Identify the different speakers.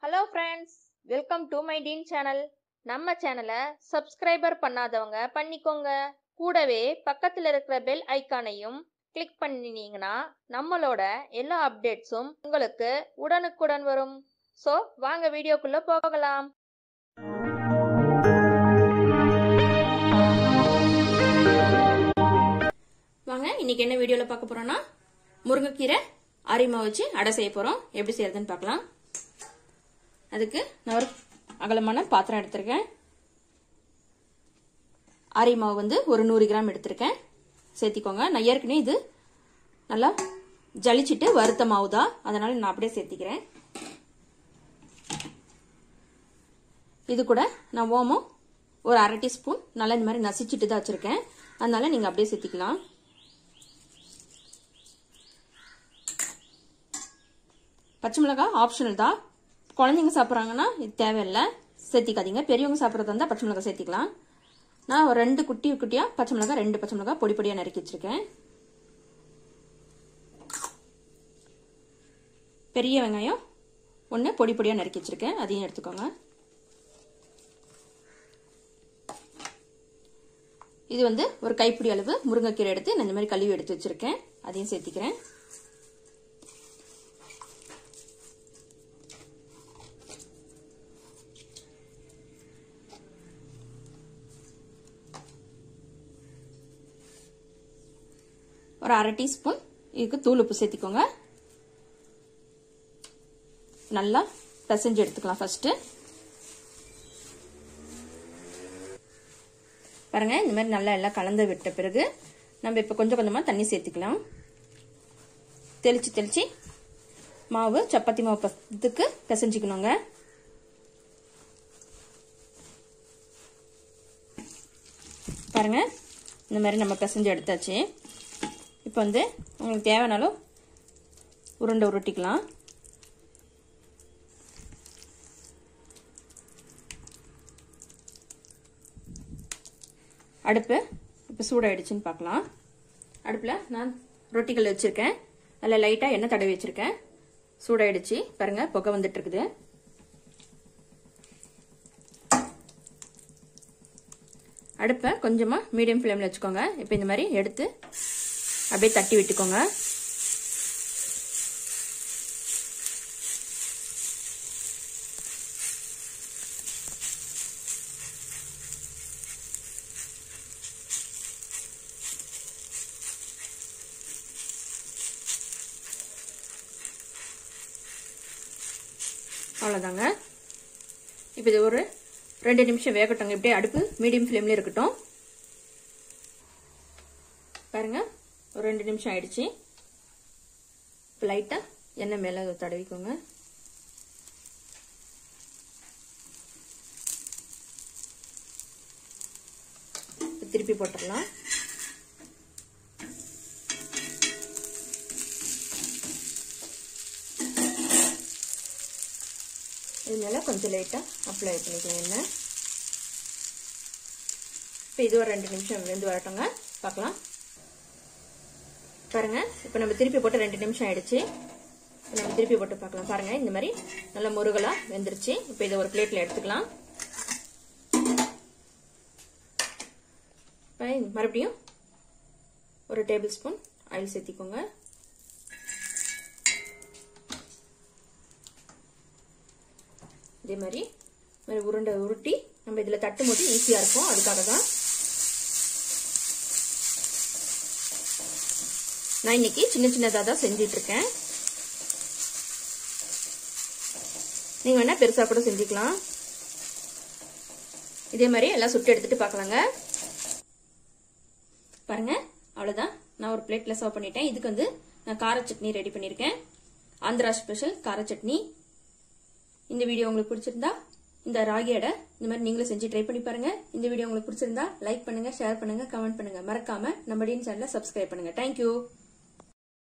Speaker 1: hello friends welcome to my teen channel நம்ம சேனலை subscriber பண்ணாதவங்க பண்ணிக்கோங்க கூடவே பக்கத்தில் இருக்கிற பெல் ஐக்கானையும் கிளிக் பண்ணினீங்கன்னா நம்மளோட எல்லா அப்டேட்ஸும் உங்களுக்கு உடனுக்குடன் வரும் ஸோ வாங்க வீடியோக்குள்ள போகலாம்
Speaker 2: வாங்க இன்னைக்கு என்ன வீடியோவில் பார்க்க போறோம்னா முருங்கைக்கீரை அரிமா வச்சு அடை செய்ய போறோம் எப்படி செய்யறதுன்னு பார்க்கலாம் அதுக்கு நான் ஒரு அகலமான பாத்திரம் எடுத்திருக்கேன் அரி மாவு வந்து ஒரு நூறு கிராம் எடுத்திருக்கேன் சேர்த்திக்கோங்க நான் ஏற்கனவே இது நல்லா ஜலிச்சிட்டு வறுத்த மாவு தான் அதனால நான் அப்படியே சேர்த்திக்கிறேன் இது கூட நான் ஓமம் ஒரு அரை டீஸ்பூன் நல்லா இந்த மாதிரி நசிச்சுட்டு தான் வச்சிருக்கேன் அதனால நீங்க அப்படியே சேர்த்திக்கலாம் பச்சை மிளகாய் ஆப்ஷனல் தான் குழந்தைங்க சாப்பிட்றாங்கன்னா இது தேவையில்லை சேர்த்திக்காதீங்க பெரியவங்க சாப்பிட்றதா இருந்தால் பச்சை மிளகாய் சேர்த்திக்கலாம் நான் ஒரு ரெண்டு குட்டி குட்டியாக பச்சை மிளகாய் ரெண்டு பச்சை மிளகாய் பொடி பொடியாக நறுக்கி வச்சிருக்கேன் பெரிய வெங்காயம் ஒன்று பொடி பொடியாக நறுக்கி வச்சிருக்கேன் அதையும் எடுத்துக்கோங்க இது வந்து ஒரு கைப்பிடி அளவு முருங்கைக்கீரை எடுத்து நான் இந்த மாதிரி கழுவி எடுத்து வச்சிருக்கேன் அதையும் சேர்த்திக்கிறேன் ஒரு அரை டீஸ்பூன் இதுக்கு தூள் உப்பு சேர்த்திக்கோங்க நல்லா பிசைஞ்சு எடுத்துக்கலாம் ஃபர்ஸ்ட் பாருங்க இந்த மாதிரி நல்லா எல்லாம் கலந்து விட்ட பிறகு நம்ம இப்போ கொஞ்சம் கொஞ்சமாக தண்ணி சேர்த்துக்கலாம் தெளிச்சு தெளிச்சு மாவு சப்பாத்தி மாவு பத்துக்கு பிசைஞ்சிக்கணுங்க பாருங்க இந்த மாதிரி நம்ம பிசைஞ்சு எடுத்தாச்சு இப்போ வந்து உங்களுக்கு தேவைனாலும் உருண்டை உருட்டிக்கலாம் அடுப்பு இப்போ சூடாயிடுச்சுன்னு பார்க்கலாம் அடுப்பில் நான் ரொட்டிகள் வச்சுருக்கேன் அதில் லைட்டாக எண்ணெய் தடவி வச்சுருக்கேன் சூடாயிடுச்சு பாருங்கள் புகை வந்துட்டு இருக்குது அடுப்பை கொஞ்சமாக மீடியம் ஃப்ளேமில் வச்சுக்கோங்க இப்போ இந்த மாதிரி எடுத்து அப்படியே தட்டி விட்டுக்கோங்க அவ்வளோதாங்க இப்போ இது ஒரு ரெண்டு நிமிஷம் வேகட்டுங்க இப்படியே அடுப்பு மீடியம் ஃப்ளேம்ல இருக்கட்டும் பாருங்க ஒரு ரெண்டு நிமிஷம் ஆயிடுச்சு இப்போ லைட்டாக எண்ணெய் மேலே தடவிக்கோங்க திருப்பி போட்டுடலாம் இது மேலே கொஞ்சம் லைட்டாக அப்ளை பண்ணிக்கலாம் எண்ணெய் இப்போ இது ஒரு ரெண்டு நிமிஷம் வெந்து வரட்டுங்க பார்க்கலாம் பாருங்க இப்போ நம்ம திருப்பி போட்டு ரெண்டு நிமிஷம் ஆயிடுச்சு நம்ம திருப்பி போட்டு பார்க்கலாம் பாருங்க இந்த மாதிரி நல்லா முருகலா வெந்துருச்சு இப்போ இதை ஒரு பிளேட்ல எடுத்துக்கலாம் மறுபடியும் ஒரு டேபிள் ஸ்பூன் ஆயில் சேர்த்திக்கோங்க இதே மாதிரி மாதிரி உருண்டை உருட்டி நம்ம இதில் தட்டும் போது ஈஸியாக இருக்கும் அதுக்காக தான் நான் இன்னைக்கு சின்ன சின்னதாக தான் செஞ்சிட்டு இருக்கேன் நீங்கள் வேணால் பெருசாக கூட செஞ்சுக்கலாம் இதே மாதிரி எல்லாம் சுட்டு எடுத்துட்டு பார்க்கலாங்க பாருங்க அவ்வளோதான் நான் ஒரு பிளேட்டில் சர்வ் பண்ணிட்டேன் இதுக்கு வந்து நான் கார சட்னி ரெடி பண்ணியிருக்கேன் ஆந்திரா ஸ்பெஷல் கார சட்னி இந்த வீடியோ உங்களுக்கு பிடிச்சிருந்தா இந்த ராகி அடை இந்த மாதிரி நீங்களும் செஞ்சு ட்ரை பண்ணி பாருங்க இந்த வீடியோ உங்களுக்கு பிடிச்சிருந்தா லைக் பண்ணுங்க ஷேர் பண்ணுங்க கமெண்ட் பண்ணுங்க மறக்காம நம்ம டீன் சேனலை சப்ஸ்கிரைப் பண்ணுங்க தேங்க்யூ